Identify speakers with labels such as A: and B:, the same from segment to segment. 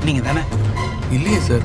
A: நீங்க தானே
B: இல்லையே சார்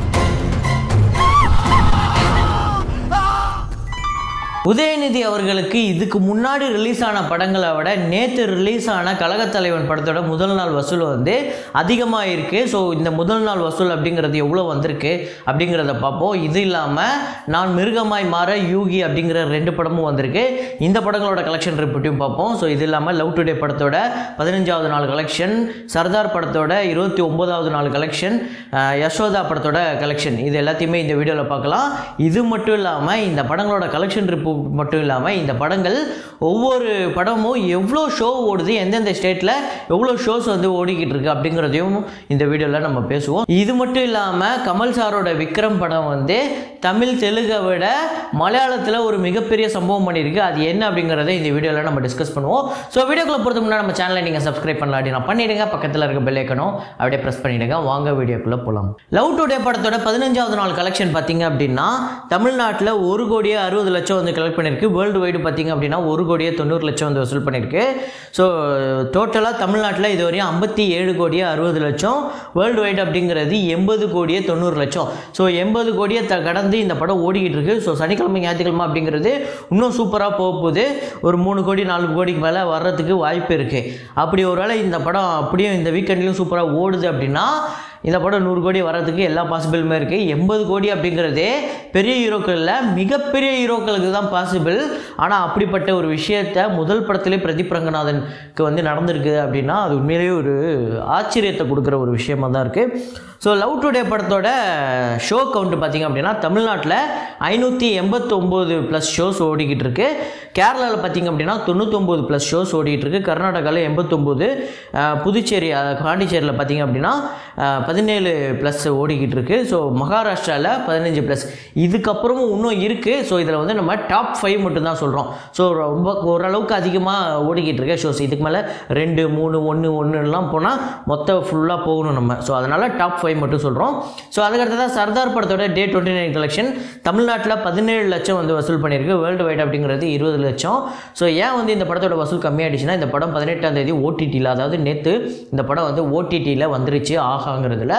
C: உதயநிதி அவர்களுக்கு இதுக்கு முன்னாடி ரிலீஸ் ஆன படங்களை விட நேற்று ரிலீஸ் ஆன கழகத் தலைவன் படத்தோட முதல் நாள் வசூல் வந்து அதிகமாக இருக்குது ஸோ இந்த முதல் நாள் வசூல் அப்படிங்கிறது எவ்வளோ வந்திருக்கு அப்படிங்கிறத பார்ப்போம் இது இல்லாமல் நான் மிருகமாய் மாற யூகி அப்படிங்கிற ரெண்டு படமும் வந்திருக்கு இந்த படங்களோட கலெக்ஷன் ரிப்போர்ட்டையும் பார்ப்போம் ஸோ இது இல்லாமல் லவ் டுடே படத்தோட பதினஞ்சாவது நாள் கலெக்ஷன் சர்தார் படத்தோட இருபத்தி ஒன்பதாவது நாள் கலெக்ஷன் யசோதா படத்தோட கலெக்ஷன் இது எல்லாத்தையுமே இந்த வீடியோவில் பார்க்கலாம் இது மட்டும் இல்லாமல் இந்த படங்களோட கலெக்ஷன் ரிப்போர்ட் மட்டும் இல்லாமல் இந்த படங்கள் ஒவ்வொரு படமும் எவ்வளோ ஷோ ஓடுது எந்தெந்த ஸ்டேட்டில் எவ்வளோ ஷோஸ் வந்து ஓடிக்கிட்டு இருக்கு அப்படிங்கிறதையும் இந்த வீடியோவில் நம்ம பேசுவோம் இது மட்டும் இல்லாமல் கமல் சாரோட விக்ரம் படம் வந்து தமிழ் தெலுங்கை விட மலையாளத்தில் ஒரு மிகப்பெரிய சம்பவம் பண்ணியிருக்கு அது என்ன அப்படிங்கிறத இந்த வீடியோவில் நம்ம டிஸ்கஸ் பண்ணுவோம் ஸோ வீடியோக்குள்ள போகிறது முன்னாடி நம்ம சேனலை நீங்கள் சப்ஸ்கிரைப் பண்ணலாம் அப்படின்னா பண்ணிடுங்க பக்கத்தில் இருக்க பெல் ஐக்கனும் அப்படியே ப்ரெஸ் பண்ணிடுங்க வாங்க வீடியோக்குள்ளே போகலாம் லவ் டுடே படத்தோட பதினஞ்சாவது நாள் கலெக்ஷன் பார்த்தீங்க அப்படின்னா தமிழ்நாட்டில் ஒரு கோடியே அறுபது லட்சம் வந்து கலெக்ட் பண்ணியிருக்கு வேர்ல்டு வைடு பார்த்தீங்க அப்படின்னா ஒரு கோடியே தொண்ணூறு லட்சம் வந்து வசூல் பண்ணியிருக்கு ஸோ டோட்டலாக தமிழ்நாட்டில் இது வரையும் ஐம்பத்தி ஏழு கோடியே அறுபது லட்சம் வேர்ல்டு வைடு அப்படிங்கிறது எண்பது கோடியே தொண்ணூறு லட்சம் ஸோ எண்பது கோடியை த கடந்து இந்த படம் ஓடிக்கிட்டு இருக்கு ஸோ சனிக்கிழமை ஞாயிற்றுக்கிழமை அப்படிங்கிறது இன்னும் சூப்பராக போக போகுது ஒரு மூணு கோடி நாலு கோடிக்கு மேலே வர்றதுக்கு வாய்ப்பு இருக்குது அப்படி ஒருவேளை இந்த படம் அப்படியே இந்த வீக்கெண்ட்லையும் சூப்பராக ஓடுது அப்படின்னா இந்த படம் நூறு கோடி வர்றதுக்கு எல்லா பாசிபிளுமே இருக்குது எண்பது கோடி அப்படிங்கிறதே பெரிய ஹீரோக்களில் மிகப்பெரிய ஹீரோக்களுக்கு தான் பாசிபிள் ஆனால் அப்படிப்பட்ட ஒரு விஷயத்தை முதல் படத்திலே பிரதீப் ரங்கநாதனுக்கு வந்து நடந்திருக்கு அப்படின்னா அது உண்மையிலேயே ஒரு ஆச்சரியத்தை கொடுக்குற ஒரு விஷயமா தான் இருக்குது ஸோ லவ் டுடே படத்தோட ஷோ கவுண்ட் பார்த்திங்க அப்படின்னா தமிழ்நாட்டில் ஐநூற்றி எண்பத்தொம்போது ப்ளஸ் ஷோஸ் ஓடிக்கிட்டு இருக்கு கேரளாவில் பார்த்திங்க அப்படின்னா தொண்ணூத்தொம்பது ப்ளஸ் ஷோஸ் ஓடிக்கிட்டு இருக்கு கர்நாடகாவில் எண்பத்தொம்போது புதுச்சேரி அஹ், பாண்டிச்சேரியில் பார்த்திங்க அப்படின்னா அஹ், பதினேழு ப்ளஸ் ஓடிக்கிட்டு இருக்கு ஸோ மகாராஷ்டிராவில் பதினஞ்சு ப்ளஸ் இதுக்கப்புறமும் இன்னும் இருக்குது ஸோ இதில் வந்து நம்ம டாப் ஃபைவ் மட்டும்தான் சொல்கிறோம் ஸோ ரொம்ப ஓரளவுக்கு அதிகமாக ஓடிக்கிட்டு இருக்க ஷோஸ் இதுக்கு மேலே ரெண்டு மூணு ஒன்று ஒன்றுலாம் போனால் மொத்தம் ஃபுல்லாக போகணும் நம்ம ஸோ அதனால் டாப் ஃபைவ் மட்டும் சொல்கிறோம் ஸோ அதுக்கடுத்ததான் சர்தார் படத்தோட டே டுவெண்ட்டி நைன் கலெக்ஷன் தமிழ்நாட்டில் பதினேழு லட்சம் வந்து வசூல் பண்ணியிருக்கு வேர்ல்டு வைட் அப்படிங்கிறது இருபது லட்சம் ஸோ ஏன் வந்து இந்த படத்தோட வசூல் கம்மியாயிடுச்சுன்னா இந்த படம் பதினெட்டாம் தேதி ஓடிடியில் அதாவது நேற்று இந்த படம் வந்து ஓடிடியில் வந்துருச்சு ஆகாங்கிறதுல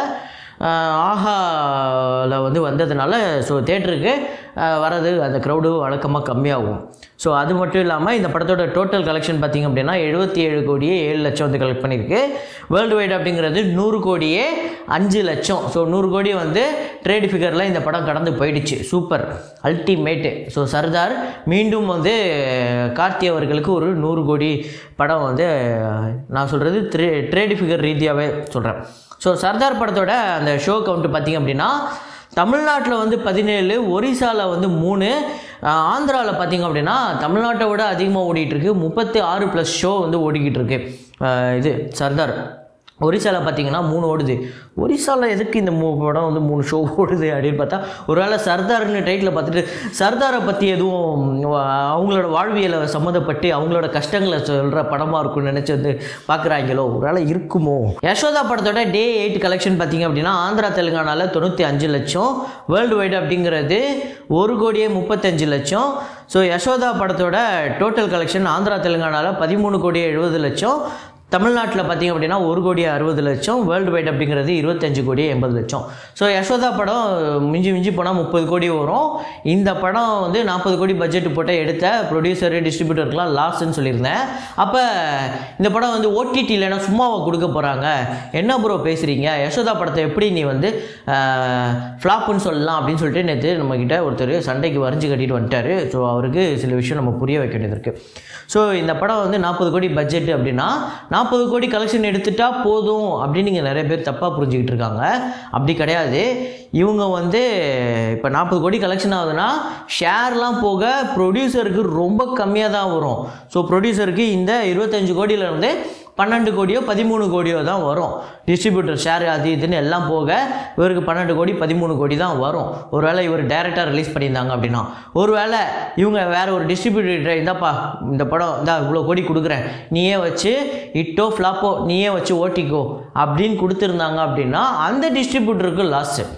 C: ஆஹாவில் வந்து வந்ததுனால ஸோ தேட்டருக்கு வரது அந்த க்ரௌடு வழக்கமாக கம்மியாகும் ஸோ அது மட்டும் இல்லாமல் இந்த படத்தோட டோட்டல் கலெக்ஷன் பார்த்திங்க அப்படின்னா எழுபத்தி ஏழு கோடியே ஏழு லட்சம் வந்து கலெக்ட் பண்ணியிருக்கு வேர்ல்டு வைட் அப்படிங்கிறது நூறு கோடியே அஞ்சு லட்சம் ஸோ நூறு கோடி வந்து ட்ரேட் ஃபிகரில் இந்த படம் கடந்து போயிடுச்சு சூப்பர் அல்டிமேட்டு ஸோ சர்தார் மீண்டும் வந்து கார்த்தி அவர்களுக்கு ஒரு நூறு கோடி படம் வந்து நான் சொல்கிறது ட்ரே ட்ரேட் ஃபிகர் ரீதியாகவே சொல்கிறேன் ஸோ சர்தார் படத்தோட அந்த ஷோ கவுண்ட் பார்த்திங்க அப்படின்னா தமிழ்நாட்டில் வந்து பதினேழு ஒரிசாவில் வந்து மூணு ஆந்திராவில் பார்த்திங்க அப்படின்னா தமிழ்நாட்டை விட அதிகமாக ஓடிட்டு இருக்கு முப்பத்தி ஆறு ப்ளஸ் ஷோ வந்து ஓடிக்கிட்டு இருக்கு அஹ் இது சர்தார் ஒரிசாவில் பார்த்தீங்கன்னா மூணு ஓடுது ஒரிசாவில் எதுக்கு இந்த மூ படம் வந்து மூணு ஷோ ஓடுது அப்படின்னு பார்த்தா ஒருவேளை சர்தார்னு டைட்டில் பார்த்துட்டு சர்தாரை பற்றி எதுவும் அவங்களோட வாழ்வியலை சம்மந்தப்பட்டு அவங்களோட கஷ்டங்களை சொல்கிற படமாக இருக்கும்னு நினச்சி வந்து பார்க்குறாங்களோ ஒருவேளை இருக்குமோ யசோதா படத்தோட டே எயிட் கலெக்ஷன் பார்த்தீங்க அப்படின்னா ஆந்திரா தெலுங்கானாவில் தொண்ணூற்றி அஞ்சு லட்சம் வேர்ல்டு வைடு அப்படிங்கிறது ஒரு கோடியே முப்பத்தஞ்சு லட்சம் ஸோ யசோதா படத்தோட டோட்டல் கலெக்ஷன் ஆந்திரா தெலுங்கானாவில் பதிமூணு கோடியே எழுபது லட்சம் தமிழ்நாட்டில் பார்த்தீங்க அப்படின்னா ஒரு கோடி அறுபது லட்சம் வேர்ல்டு வைட் அப்படிங்கிறது இருபத்தஞ்சு கோடி எண்பது லட்சம் ஸோ யசோதா படம் மிஞ்சி மிஞ்சி போனால் முப்பது கோடி வரும் இந்த படம் வந்து நாற்பது கோடி பட்ஜெட் போட்டு எடுத்த ப்ரொடியூசரு டிஸ்ட்ரிபியூட்டருக்குலாம் லாஸ்ன்னு சொல்லியிருந்தேன் அப்போ இந்த படம் வந்து ஓடிடி இல்லைன்னா சும்மாவை கொடுக்க போகிறாங்க என்ன ப்ரோ பேசுகிறீங்க யசோதா படத்தை எப்படி நீ வந்து ஃப்ளாப்புன்னு சொல்லலாம் அப்படின்னு சொல்லிட்டு நேற்று நம்மக்கிட்ட ஒருத்தர் சண்டைக்கு வரைஞ்சி கட்டிட்டு வந்துட்டார் ஸோ அவருக்கு சில விஷயம் நம்ம புரிய வைக்க வேண்டியது இருக்குது ஸோ இந்த படம் வந்து நாற்பது கோடி பட்ஜெட் அப்படின்னா நாற்பது கோடி கலெக்ஷன் எடுத்துட்டா போதும் அப்படின்னு நீங்கள் நிறைய பேர் தப்பாக புரிஞ்சுக்கிட்டு இருக்காங்க அப்படி கிடையாது இவங்க வந்து இப்போ நாற்பது கோடி கலெக்ஷன் ஆகுதுன்னா ஷேர்லாம் போக ப்ரொடியூசருக்கு ரொம்ப கம்மியாக தான் வரும் ஸோ ப்ரொடியூசருக்கு இந்த இருபத்தஞ்சு கோடியிலேருந்து பன்னெண்டு கோடியோ பதிமூணு கோடியோ தான் வரும் டிஸ்ட்ரிபியூட்டர் ஷேர் அது இதுன்னு எல்லாம் போக இவருக்கு பன்னெண்டு கோடி பதிமூணு கோடி தான் வரும் ஒருவேளை இவர் டேரெக்டாக ரிலீஸ் பண்ணியிருந்தாங்க அப்படின்னா ஒருவேளை இவங்க வேற ஒரு டிஸ்ட்ரிபியூட்டர் இந்தாப்பா இந்த படம் இந்தா இவ்வளோ கோடி கொடுக்குறேன் நீயே வச்சு இட்டோ ஃப்ளாப்போ நீயே வச்சு ஓட்டிக்கோ அப்படின்னு கொடுத்துருந்தாங்க அப்படின்னா அந்த டிஸ்ட்ரிபியூட்டருக்கு லாஸு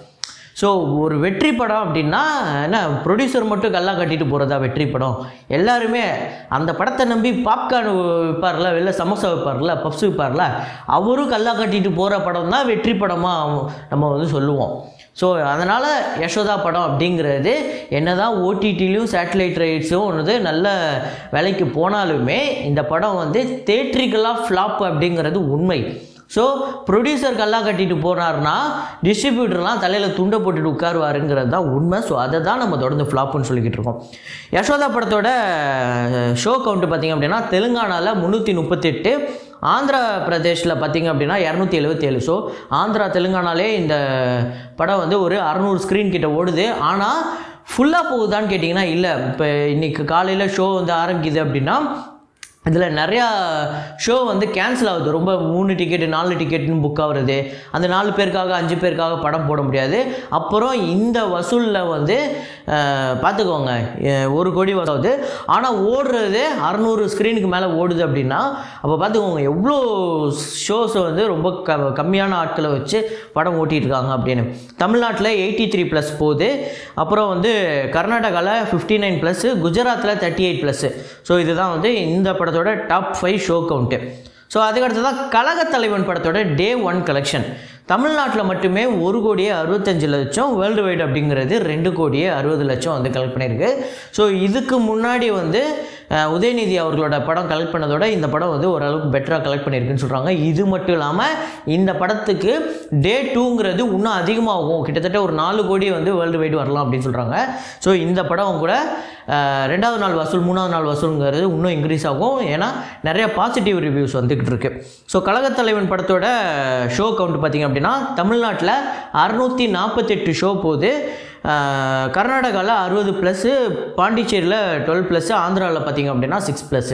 C: ஸோ ஒரு வெற்றி படம் அப்படின்னா என்ன ப்ரொடியூசர் மட்டும் கல்லா கட்டிட்டு போகிறதா வெற்றி படம் எல்லாருமே அந்த படத்தை நம்பி பாப்கார்ன் விற்பார்ல வெளில சமோசா விற்பார்ல பப்ஸ் விற்பார்ல அவரும் கல்லா கட்டிட்டு போகிற படம் தான் வெற்றி படமாக நம்ம வந்து சொல்லுவோம் ஸோ அதனால் யசோதா படம் அப்படிங்கிறது என்னதான் ஓடிடிலையும் சேட்டலைட் ரைட்ஸும் வந்து நல்ல விலைக்கு போனாலுமே இந்த படம் வந்து தேட்ரிக்கலாக ஃப்ளாப் அப்படிங்கிறது உண்மை ஸோ ப்ரொடியூசர் கல்லா கட்டிட்டு போனார்னா டிஸ்ட்ரிபியூட்டர்லாம் தலையில் துண்டை போட்டுட்டு உட்காருவாருங்கிறது தான் உண்மை ஸோ அதை தான் நம்ம தொடர்ந்து ஃப்ளாப்னு சொல்லிக்கிட்டு இருக்கோம் யசோதா படத்தோட ஷோ கவுண்ட் பார்த்திங்க அப்படின்னா தெலுங்கானாவில் முந்நூற்றி முப்பத்தெட்டு ஆந்திரா பிரதேஷில் பார்த்தீங்க அப்படின்னா இரநூத்தி எழுபத்தேழு ஸோ ஆந்திரா தெலுங்கானாலே இந்த படம் வந்து ஒரு அறநூறு ஸ்க்ரீன் கிட்ட ஓடுது ஆனால் ஃபுல்லாக போகுதான்னு கேட்டிங்கன்னா இல்லை இப்போ இன்றைக்கி காலையில் ஷோ வந்து ஆரம்பிக்குது அப்படின்னா இதில் நிறையா ஷோ வந்து கேன்சல் ஆகுது ரொம்ப மூணு டிக்கெட்டு நாலு டிக்கெட்டுன்னு புக் ஆகுறது அந்த நாலு பேருக்காக அஞ்சு பேருக்காக படம் போட முடியாது அப்புறம் இந்த வசூலில் வந்து அஹ், பார்த்துக்கோங்க அஹ், ஒரு கோடி வசூலுது ஆனால் ஓடுறது அறநூறு ஸ்க்ரீனுக்கு மேலே ஓடுது அப்படின்னா அப்போ பார்த்துக்கோங்க எவ்வளோ ஷோஸை வந்து ரொம்ப க கம்மியான ஆட்களை வச்சு படம் ஓட்டிகிட்டு இருக்காங்க அப்படின்னு தமிழ்நாட்டில் எயிட்டி த்ரீ ப்ளஸ் போகுது அப்புறம் வந்து கர்நாடகாவில் ஃபிஃப்டி நைன் ப்ளஸ்ஸு குஜராத்தில் தேர்ட்டி எயிட் ப்ளஸ்ஸு ஸோ இதுதான் வந்து இந்த படத்தோட top five show count so அதுக்கடுத்து தான் கழகத் தலைவன் படத்தோட டே ஒன் கலெக்ஷன் தமிழ்நாட்டில் மட்டுமே ஒரு கோடியே அறுபத்தஞ்சு லட்சம் வேர்ல்டு வைடு அப்படிங்கிறது ரெண்டு கோடியே அறுபது லட்சம் வந்து கலெக்ட் பண்ணியிருக்கு ஸோ இதுக்கு முன்னாடி வந்து அஹ், உதயநிதி அவர்களோட படம் கலெக்ட் பண்ணதோட இந்த படம் வந்து ஓரளவுக்கு பெட்டராக கலெக்ட் பண்ணியிருக்குன்னு சொல்கிறாங்க இது மட்டும் இல்லாமல் இந்த படத்துக்கு டே டூங்கிறது இன்னும் அதிகமாகும் கிட்டத்தட்ட ஒரு நாலு கோடி வந்து வேர்ல்டு வைடு வரலாம் அப்படின்னு சொல்கிறாங்க ஸோ இந்த படம் கூட அஹ், ரெண்டாவது நாள் வசூல் மூணாவது நாள் வசூலுங்கிறது இன்னும் இன்க்ரீஸ் ஆகும் ஏன்னா நிறைய பாசிட்டிவ் ரிவ்யூஸ் வந்துக்கிட்டு இருக்கு ஸோ கழகத்தலைவன் படத்தோட ஷோ கவுண்ட் பார்த்தீங்க அப்படின்னா தமிழ்நாட்டில் அறுநூற்றி நாற்பத்தெட்டு ஷோ போகுது கர்நாடகாவில் அறுபது ப்ளஸ்ஸு பாண்டிச்சேரியில் டுவெல் ப்ளஸ்ஸு ஆந்திராவில் பார்த்தீங்க அப்படின்னா சிக்ஸ் ப்ளஸ்ஸு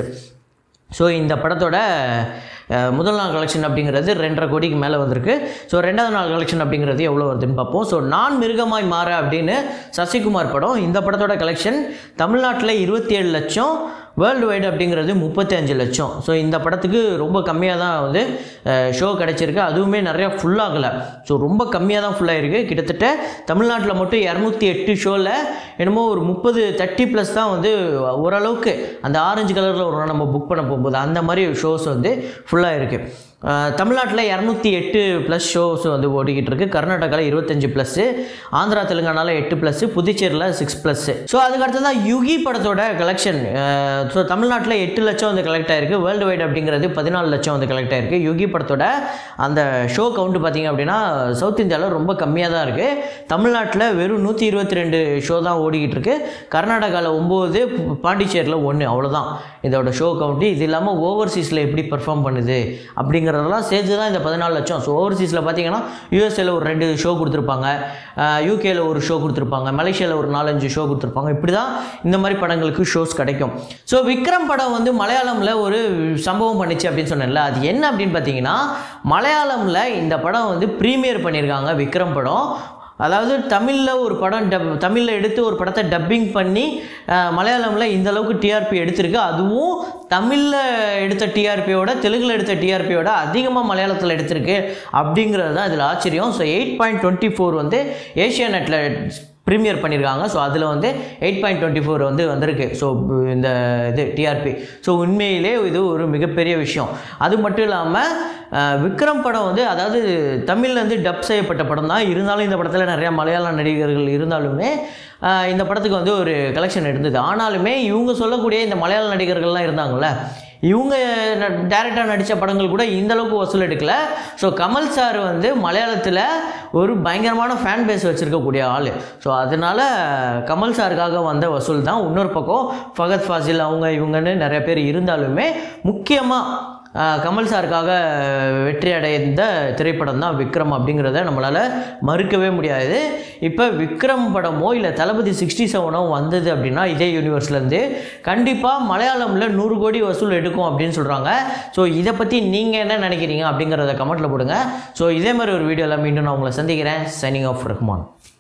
C: ஸோ இந்த படத்தோட அஹ், முதல் நாள் கலெக்ஷன் அப்படிங்கிறது ரெண்டரை கோடிக்கு மேலே வந்திருக்கு ஸோ ரெண்டாவது நாள் கலெக்ஷன் அப்படிங்கிறது எவ்வளோ வருதுன்னு பார்ப்போம் ஸோ நான் மிருகமாய் மாற அப்படின்னு சசிகுமார் படம் இந்த படத்தோட கலெக்ஷன் தமிழ்நாட்டில் இருபத்தி ஏழு லட்சம் வேர்ல்டு வைடு அப்படிங்கிறது முப்பத்தஞ்சு லட்சம் ஸோ இந்த படத்துக்கு ரொம்ப கம்மியாக தான் வந்து ஷோ கிடச்சிருக்கு அதுவுமே நிறையா ஃபுல்லாகலை ஸோ ரொம்ப கம்மியாக தான் ஃபுல்லாகிருக்கு கிட்டத்தட்ட தமிழ்நாட்டில் மட்டும் இரநூத்தி எட்டு ஷோவில் என்னமோ ஒரு முப்பது தேர்ட்டி ப்ளஸ் தான் வந்து ஓரளவுக்கு அந்த ஆரஞ்சு கலரில் ஒரு நம்ம புக் பண்ண போகும்போது அந்த மாதிரி ஷோஸ் வந்து ஃபுல்லாக இருக்குது தமிழ்நாட்டில் இரநூத்தி எட்டு ப்ளஸ் ஷோஸ் வந்து ஓடிக்கிட்டு இருக்கு கர்நாடகாவில் இருபத்தஞ்சு ப்ளஸ்ஸு ஆந்திரா தெலுங்கானாவில் எட்டு ப்ளஸ்ஸு புதுச்சேரியில் சிக்ஸ் ப்ளஸ்ஸு ஸோ அதுக்கு தான் யுகி படத்தோட கலெக்ஷன் ஸோ தமிழ்நாட்டில் எட்டு லட்சம் வந்து கலெக்ட் ஆயிருக்கு வேர்ல்டு வைடு அப்படிங்கிறது பதினாலு லட்சம் வந்து கலெக்ட் ஆயிருக்கு யுகி படத்தோட அந்த ஷோ கவுண்ட் பார்த்தீங்க அப்படின்னா சவுத் இந்தியாவில் ரொம்ப கம்மியாக தான் இருக்குது தமிழ்நாட்டில் வெறும் நூற்றி இருபத்தி ரெண்டு ஷோ தான் ஓடிக்கிட்டு இருக்கு கர்நாடகாவில் ஒம்பது பாண்டிச்சேரியில் ஒன்று அவ்வளோதான் இதோட ஷோ கவுண்ட்டு இது இல்லாமல் ஓவர்சீஸில் எப்படி பெர்ஃபார்ம் பண்ணுது அப்படிங்கிறதெல்லாம் சேர்த்து தான் இந்த பதினாலு லட்சம் ஸோ ஓவர்சீஸில் பார்த்தீங்கன்னா யூஎஸ்ஏல ஒரு ரெண்டு ஷோ கொடுத்துருப்பாங்க யூகேல ஒரு ஷோ கொடுத்துருப்பாங்க மலேசியாவில் ஒரு நாலஞ்சு ஷோ கொடுத்துருப்பாங்க இப்படி தான் இந்த மாதிரி படங்களுக்கு ஷோஸ் கிடைக்கும் ஸோ விக்ரம் படம் வந்து மலையாளமில் ஒரு சம்பவம் பண்ணிச்சு அப்படின்னு சொன்னேன்ல அது என்ன அப்படின்னு பார்த்தீங்கன்னா மலையாளமில் இந்த படம் வந்து ப்ரீமியர் பண்ணியிருக்காங்க விக்ரம் படம் அதாவது தமிழில் ஒரு படம் டப் தமிழில் எடுத்து ஒரு படத்தை டப்பிங் பண்ணி மலையாளமில் இந்த அளவுக்கு டிஆர்பி எடுத்திருக்கு அதுவும் தமிழில் எடுத்த டிஆர்பியோட தெலுங்கில் எடுத்த டிஆர்பியோட அதிகமாக மலையாளத்தில் எடுத்திருக்கு அப்படிங்கிறது தான் இதில் ஆச்சரியம் so eight point twenty four வந்து ஏஷியா நெட்டில் ப்ரீமியர் பண்ணியிருக்காங்க ஸோ அதில் வந்து எயிட் பாயிண்ட் டுவெண்ட்டி ஃபோர் வந்து வந்திருக்கு ஸோ இந்த இது டிஆர்பி ஸோ உண்மையிலே இது ஒரு மிகப்பெரிய விஷயம் அது மட்டும் இல்லாமல் விக்ரம் படம் வந்து அதாவது தமிழ்லேருந்து டப் செய்யப்பட்ட படம் தான் இருந்தாலும் இந்த படத்தில் நிறையா மலையாள நடிகர்கள் இருந்தாலுமே அஹ், இந்த படத்துக்கு வந்து ஒரு கலெக்ஷன் இருந்தது ஆனாலுமே இவங்க சொல்லக்கூடிய இந்த மலையாள நடிகர்கள்லாம் இருந்தாங்கல்ல இவங்க டேரக்டாக நடித்த படங்கள் கூட இந்த அளவுக்கு வசூல் எடுக்கல ஸோ கமல் சார் வந்து மலையாளத்தில் ஒரு பயங்கரமான ஃபேன் பேஸ் வச்சுருக்கக்கூடிய ஆள் ஸோ அதனால் கமல் சாருக்காக வந்த வசூல் தான் இன்னொரு பக்கம் ஃபகத் ஃபாசில் அவங்க இவங்கன்னு நிறைய பேர் இருந்தாலுமே முக்கியமாக ஆஹ் கமல் சாருக்காக வெற்றி அடைந்த திரைப்படம் தான் விக்ரம் அப்படிங்கிறத நம்மளால் மறுக்கவே முடியாது இப்போ விக்ரம் படமோ இல்லை தளபதி சிக்ஸ்டி செவனோ வந்தது அப்படின்னா இதே யூனிவர்ஸ்லேருந்து கண்டிப்பாக மலையாளமில் நூறு கோடி வசூல் எடுக்கும் அப்படின்னு சொல்கிறாங்க ஸோ இதை பற்றி நீங்கள் என்ன நினைக்கிறீங்க அப்படிங்கிறத கமெண்ட்டில் போடுங்க ஸோ இதே மாதிரி ஒரு வீடியோவில் மீண்டும் நான் உங்களை சந்திக்கிறேன் சைனிங் ஆஃப் ரஹ்மான்